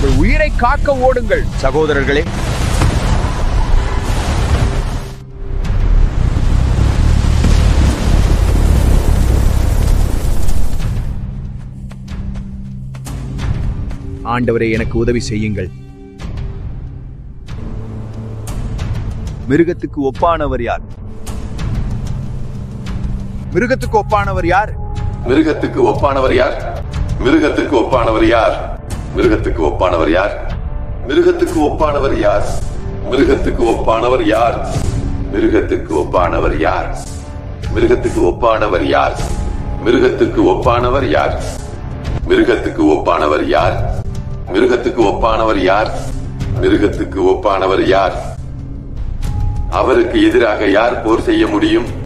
உங்கள் உயிரை காக்க ஓடுங்கள் சகோதரர்களே ஆண்டவரே எனக்கு உதவி செய்யுங்கள் மிருகத்துக்கு ஒப்பானவர் யார் மிருகத்துக்கு ஒப்பானவர் யார் மிருகத்துக்கு ஒப்பானவர் யார் மிருகத்துக்கு ஒப்பானவர் யார் மிருகத்துக்கு ஒப்பானவர் யார் மிருகத்துக்கு ஒப்பானவர் யார் மிருகத்துக்கு ஒப்பானவர் யார் மிருகத்துக்கு ஒப்பானவர் யார் மிருகத்துக்கு ஒப்பானவர் யார் மிருகத்துக்கு ஒப்பானவர் யார் மிருகத்துக்கு ஒப்பானவர் யார் மிருகத்துக்கு ஒப்பானவர் யார் மிருகத்துக்கு ஒப்பானவர் யார் அவருக்கு எதிராக யார் போர் செய்ய முடியும்